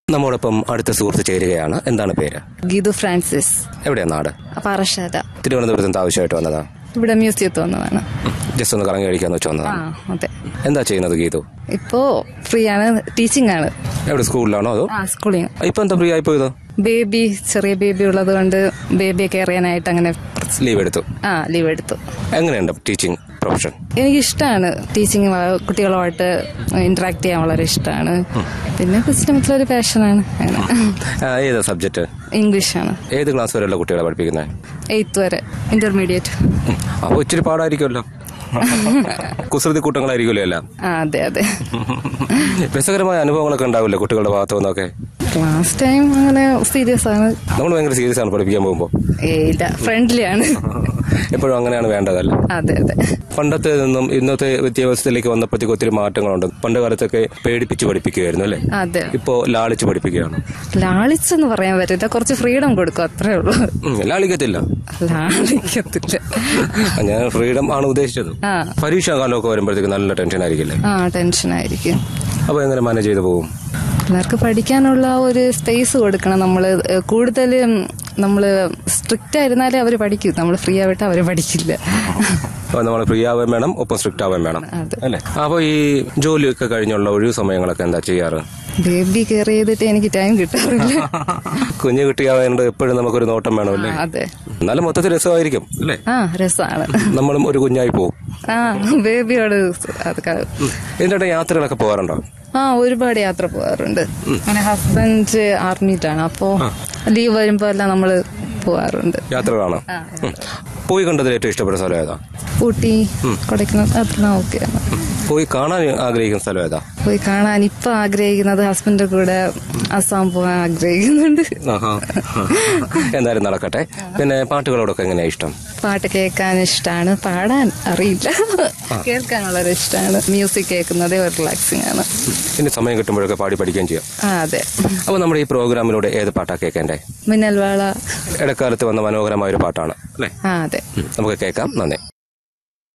നമ്മോടൊപ്പം അടുത്ത സുഹൃത്ത് ചേരുകയാണ് എന്താണ് പേര് ഗീതു ഫ്രാൻസിസ് എവിടെയാ നാട് പാറശാല തിരുവനന്തപുരത്ത് നിന്ന് ആവശ്യമായിട്ട് വന്നതാ ഇവിടെ മ്യൂസിയത്തിൽ വന്നതാണ് ജസ്റ്റ് ഒന്ന് കറങ്ങി കഴിക്കാന്ന് വെച്ച് ആ വന്നതാ അതെ എന്താ ചെയ്യുന്നത് ഗീതു ഇപ്പോ ഫ്രീ ആണ് ടീച്ചിങ് ആണ് എവിടെ സ്കൂളിലാണോ അതോ ആ സ്കൂളിങ് ഇപ്പൊ എന്താ ഫ്രീ ആയി പോയതോ ബേബി ചെറിയ ബേബി ഉള്ളത് കൊണ്ട് ബേബിയെ കെയർ ചെയ്യാനായിട്ട് അങ്ങനെ ലീവ് എടുത്തു ആ ലീവ് എടുത്തു എങ്ങനെയുണ്ട് ടീച്ചിങ് പ്രൊഫഷൻ എനിക്കിഷ്ടമാണ് ടീച്ചിങ് കുട്ടികളുമായിട്ട് ഇന്ററാക്ട് ചെയ്യാൻ വളരെ ഇഷ്ടമാണ് പിന്നെ പുസ്തകത്തിലൊരു പാഷനാണ് അങ്ങനെ ഏതാ സബ്ജക്ട് ഇംഗ്ലീഷാണ് ഏത് ക്ലാസ് വരെയുള്ള കുട്ടികളെ പഠിപ്പിക്കുന്നത് എയ്ത്ത് വരെ ഇന്റർമീഡിയറ്റ് അപ്പോൾ ഇച്ചിരി പാടായിരിക്കുമല്ലോ കുസൃതി കൂട്ടങ്ങളായിരിക്കുമല്ലോ എല്ലാം ആ അതെ അതെ രസകരമായ അനുഭവങ്ങളൊക്കെ ഉണ്ടാവില്ലേ കുട്ടികളുടെ ഭാഗത്തു നിന്നൊക്കെ ക്ലാസ് ടൈം അങ്ങനെ സീരിയസ് ആണ് നമ്മൾ ഭയങ്കര സീരിയസ് ആണ് പഠിപ്പിക്കാൻ പോകുമ്പോൾ ഏയ് ഇല്ല ഫ്രണ്ട്ലി ആണ് എപ്പോഴും അങ്ങനെയാണ് വേണ്ടതല്ല അതെ അതെ പണ്ടത്തെ നിന്നും ഇന്നത്തെ വിദ്യാഭ്യാസത്തിലേക്ക് വന്നപ്പോഴത്തേക്ക് ഒത്തിരി മാറ്റങ്ങളുണ്ട് പണ്ട് കാലത്തൊക്കെ പേടിപ്പിച്ച് പഠിപ്പിക്കുമായിരുന്നു അല്ലേ അതെ ഇപ്പോ ലാളിച്ച് പഠിപ്പിക്കുകയാണ് ലാളിച്ചെന്ന് പറയാൻ പറ്റില്ല കുറച്ച് ഫ്രീഡം കൊടുക്കും അത്രേ ഉള്ളൂ ഉം, ലാളിക്കത്തില്ല ലാളിക്കത്തില്ല ഞാൻ ഫ്രീഡം ആണ് ഉദ്ദേശിച്ചത് ആ പരീക്ഷാ കാലമൊക്കെ വരുമ്പോഴത്തേക്ക് നല്ല ടെൻഷൻ ആയിരിക്കില്ലേ ആ ടെൻഷനായിരിക്കും അപ്പൊ എങ്ങനെ മാനേജ് ചെയ്ത് പോകും പിള്ളേർക്ക് പഠിക്കാനുള്ള ഒരു സ്പേസ് കൊടുക്കണം നമ്മൾ കൂടുതൽ നമ്മൾ സ്ട്രിക്റ്റ് ആയിരുന്നാലേ അവർ പഠിക്കും നമ്മൾ ഫ്രീ ആയിട്ട് അവർ പഠിക്കില്ല അപ്പൊ നമ്മൾ ഫ്രീ ആവാൻ വേണം ഒപ്പം സ്ട്രിക്റ്റ് ആവാൻ വേണം അതെ. അല്ലേ അപ്പൊ ഈ ജോലിയൊക്കെ കഴിഞ്ഞുള്ള ഒഴിവ് സമയങ്ങളൊക്കെ എന്താ ചെയ്യാറ് ബേബി കെയർ ചെയ്തിട്ട് എനിക്ക് ടൈം കിട്ടാറില്ല കുഞ്ഞു കുട്ടിയാവാണ്ട് എപ്പോഴും നമുക്കൊരു നോട്ടം വേണമല്ലേ അതെ എന്നാലും മൊത്തത്തിൽ രസമായിരിക്കും അല്ലേ ആ രസമാണ് നമ്മളും ഒരു കുഞ്ഞായി പോകും ആ ബേബിയോട് അതൊക്കെ ഇതിന്റെ ഇടയിൽ യാത്രകളൊക്കെ പോകാറുണ്ടോ ആ ഒരുപാട് യാത്ര പോകാറുണ്ട് അങ്ങനെ ഹസ്ബൻഡ് ആർമിയിലാണ് അപ്പോ ലീവ് വരുമ്പോ എല്ലാം നമ്മള് പോകാറുണ്ട് യാത്രകളാണ് ഉം. പോയി കണ്ടതിൽ ഏറ്റവും ഇഷ്ടപ്പെട്ട സ്ഥലം ഏതാ ഊട്ടി കൊടൈക്കനാൽ അതെല്ലാം ഓക്കെയാണ് പോയി കാണാൻ ആഗ്രഹിക്കുന്ന സ്ഥലം ഏതാ പോയി കാണാൻ ഇപ്പൊ ആഗ്രഹിക്കുന്നത് ഹസ്ബൻഡിന്റെ കൂടെ അസാം പോകാൻ ആഗ്രഹിക്കുന്നുണ്ട് ആഹാ. എന്തായാലും നടക്കട്ടെ പിന്നെ പാട്ടുകളോടൊക്കെ എങ്ങനെയാ ഇഷ്ടം പാട്ട് കേൾക്കാൻ ഇഷ്ടമാണ് പാടാൻ അറിയില്ല കേൾക്കാൻ വളരെ ഇഷ്ടമാണ് മ്യൂസിക് കേൾക്കുന്നത് റിലാക്സിങ് ആണ് ഇനി സമയം കിട്ടുമ്പോഴൊക്കെ പാടി പഠിക്കുകയും ചെയ്യാം ആ അതെ അപ്പൊ നമ്മുടെ ഈ പ്രോഗ്രാമിലൂടെ ഏത് പാട്ടാ കേൾക്കേണ്ടേ മിന്നൽവാള ഇടക്കാലത്ത് വന്ന മനോഹരമായ ഒരു പാട്ടാണ് അല്ലേ ആ അതെ ഉം. നമുക്ക് കേൾക്കാം നന്ദി